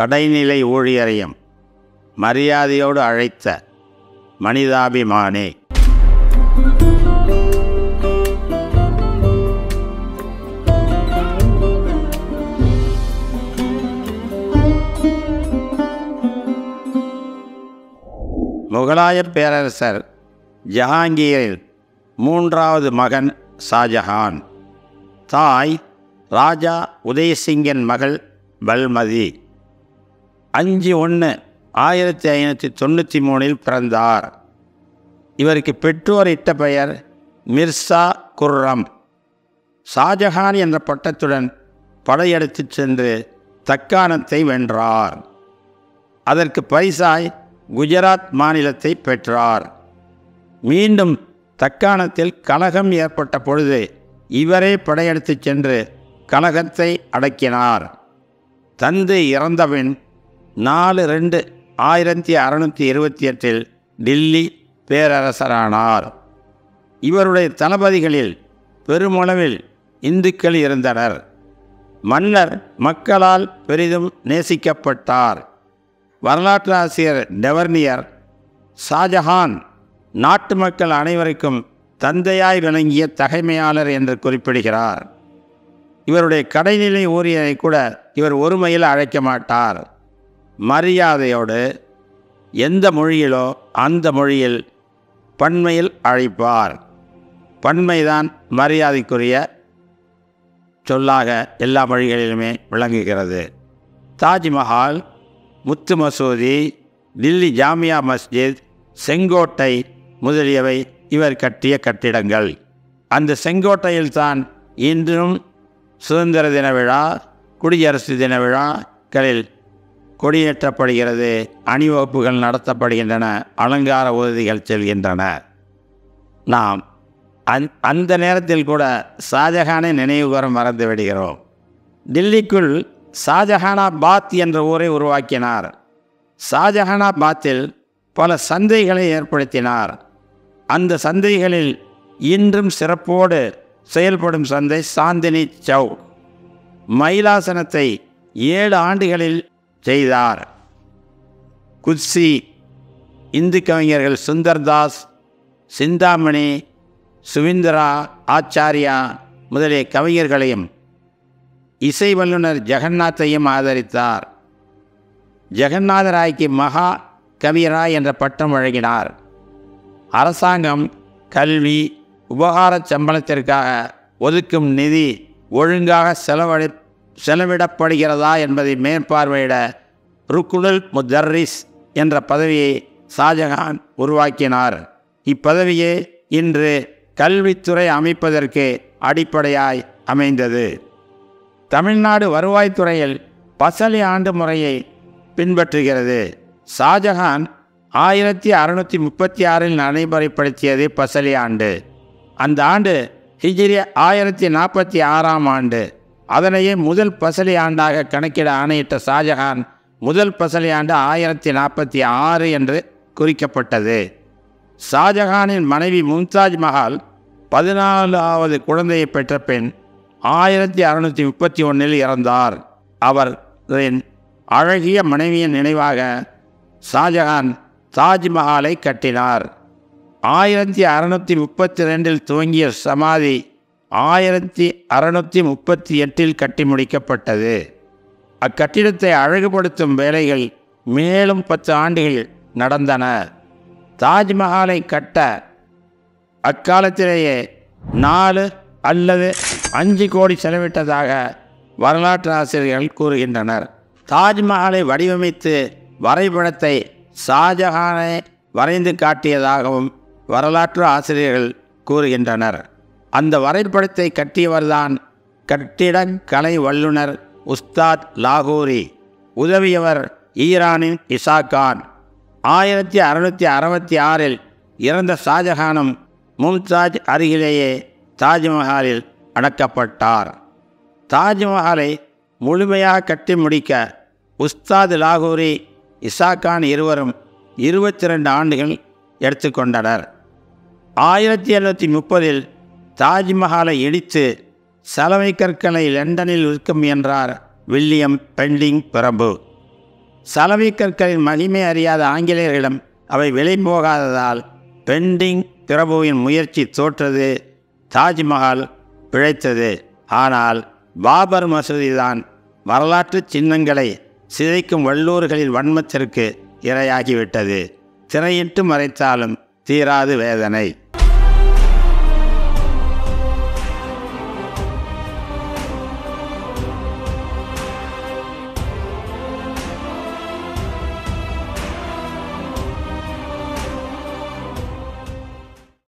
கடைநிலை ஊழியரையும் மரியாதையோடு அழைத்த மனிதாபிமானே முகலாயப் பேரரசர் ஜஹாங்கீரின் மூன்றாவது மகன் ஷாஜஹான் தாய் ராஜா உதயசிங்கன் மகள் பல்மதி அஞ்சு ஒன்று ஆயிரத்தி ஐநூற்றி தொண்ணூற்றி மூணில் பிறந்தார் இவருக்கு பெற்றோர் இட்ட பெயர் மிர்சா குர்ரம் ஷாஜஹான் என்ற பட்டத்துடன் படையெடுத்துச் சென்று தக்காணத்தை வென்றார் அதற்கு பரிசாய் குஜராத் மாநிலத்தை பெற்றார் மீண்டும் தக்காணத்தில் கலகம் ஏற்பட்ட பொழுது இவரே படையெடுத்துச் சென்று கலகத்தை அடக்கினார் தந்தை இறந்தபின் நாலு ரெண்டு ஆயிரத்தி அறநூற்றி இருபத்தி எட்டில் டில்லி பேரரசரானார் இவருடைய தளபதிகளில் பெருமளவில் இந்துக்கள் இருந்தனர் மன்னர் மக்களால் பெரிதும் நேசிக்கப்பட்டார் வரலாற்று ஆசிரியர் டெவர்னியர் ஷாஜஹான் நாட்டு மக்கள் அனைவருக்கும் தந்தையாய் விளங்கிய தகைமையாளர் என்று குறிப்பிடுகிறார் இவருடைய கடைநிலை ஊழியரை கூட இவர் ஒருமையில் அழைக்க மாட்டார் மரியாதையோடு எந்த மொழியிலோ அந்த மொழியில் பன்மையில் அழைப்பார் பன்மைதான் மரியாதைக்குரிய சொல்லாக எல்லா மொழிகளிலுமே விளங்குகிறது தாஜ்மஹால் முத்து மசூதி தில்லி ஜாமியா மஸ்ஜித் செங்கோட்டை முதலியவை இவர் கட்டிய கட்டிடங்கள் அந்த செங்கோட்டையில்தான் இன்றும் சுதந்திர தின விழா குடியரசு தின விழாக்களில் கொடியேற்றப்படுகிறது அணிவகுப்புகள் நடத்தப்படுகின்றன அலங்கார ஊர்திகள் செல்கின்றன நாம் அந் அந்த நேரத்தில் கூட ஷாஜஹானை நினைவுகூர மறந்து விடுகிறோம் டில்லிக்குள் ஷாஜஹானாபாத் என்ற ஊரை உருவாக்கினார் ஷாஜஹானாபாத்தில் பல சந்தைகளை ஏற்படுத்தினார் அந்த சந்தைகளில் இன்றும் சிறப்போடு செயல்படும் சந்தை சாந்தினி சௌ மயிலாசனத்தை ஏழு ஆண்டுகளில் செய்தார் குத்சி இந்து கவிஞர்கள் சுந்தர்தாஸ் சிந்தாமணி சுவிந்தரா ஆச்சாரியா முதலிய கவிஞர்களையும் இசை வல்லுனர் ஜெகநாத்தையும் ஆதரித்தார் ஜெகநாதராய்க்கு மகா கவியராய் என்ற பட்டம் வழங்கினார் அரசாங்கம் கல்வி உபகார சம்பளத்திற்காக ஒதுக்கும் நிதி ஒழுங்காக செலவழி செலவிடப்படுகிறதா என்பதை மேற்பார்வையிட ருக்குனுல் முதர்ரிஸ் என்ற பதவியை ஷாஜஹான் உருவாக்கினார் இப்பதவியே இன்று கல்வித்துறை அமைப்பதற்கு அடிப்படையாய் அமைந்தது தமிழ்நாடு வருவாய்த்துறையில் பசலி ஆண்டு முறையை பின்பற்றுகிறது ஷாஜஹான் ஆயிரத்தி அறுநூற்றி முப்பத்தி ஆறில் நடைமுறைப்படுத்தியது பசலி ஆண்டு அந்த ஆண்டு ஹிஜ்ரி ஆயிரத்தி நாற்பத்தி ஆறாம் ஆண்டு அதனையே முதல் பசலி ஆண்டாக கணக்கிட ஆணையிட்ட ஷாஜஹான் முதல் பசலி ஆண்டு ஆயிரத்தி நாற்பத்தி ஆறு என்று குறிக்கப்பட்டது ஷாஜஹானின் மனைவி மும்தாஜ் மஹால் பதினாலாவது குழந்தையை பெற்ற பெண் ஆயிரத்தி அறுநூற்றி முப்பத்தி ஒன்றில் இறந்தார் அவரின் அழகிய மனைவியின் நினைவாக ஷாஜஹான் தாஜ்மஹாலை கட்டினார் ஆயிரத்தி அறநூற்றி முப்பத்தி ரெண்டில் துவங்கிய சமாதி ஆயிரத்தி அறநூற்றி முப்பத்தி எட்டில் கட்டி முடிக்கப்பட்டது அக்கட்டிடத்தை அழகுபடுத்தும் வேலைகள் மேலும் பத்து ஆண்டுகள் நடந்தன தாஜ்மஹாலை கட்ட அக்காலத்திலேயே நாலு அல்லது அஞ்சு கோடி செலவிட்டதாக வரலாற்று ஆசிரியர்கள் கூறுகின்றனர் தாஜ்மஹாலை வடிவமைத்து வரைபடத்தை ஷாஜஹானை வரைந்து காட்டியதாகவும் வரலாற்று ஆசிரியர்கள் கூறுகின்றனர் அந்த வரைபடத்தை கட்டியவர்தான் கட்டிடக் கலை வல்லுனர் உஸ்தாத் லாகூரி உதவியவர் ஈரானின் இசாகான் ஆயிரத்தி அறுநூற்றி அறுபத்தி ஆறில் இறந்த ஷாஜஹானும் மும்தாஜ் அருகிலேயே தாஜ்மஹாலில் அடக்கப்பட்டார் தாஜ்மஹாலை முழுமையாக கட்டி முடிக்க உஸ்தாத் லாகூரி இசாகான் இருவரும் இருபத்தி ரெண்டு ஆண்டுகள் எடுத்துக்கொண்டனர் ஆயிரத்தி எழுநூற்றி முப்பதில் தாஜ்மஹாலை இடித்து சலவை கற்களை லண்டனில் விற்க முயன்றார் வில்லியம் பெண்டிங் பிரபு சலவை கற்களின் மகிமை அறியாத ஆங்கிலேயர்களிடம் அவை விலை போகாததால் பெண்டிங் பிரபுவின் முயற்சி தோற்றது தாஜ்மஹால் பிழைத்தது ஆனால் பாபர் மசூதி தான் வரலாற்று சின்னங்களை சிதைக்கும் வல்லூர்களின் வன்மத்திற்கு இரையாகிவிட்டது திரையிட்டு மறைத்தாலும் தீராது வேதனை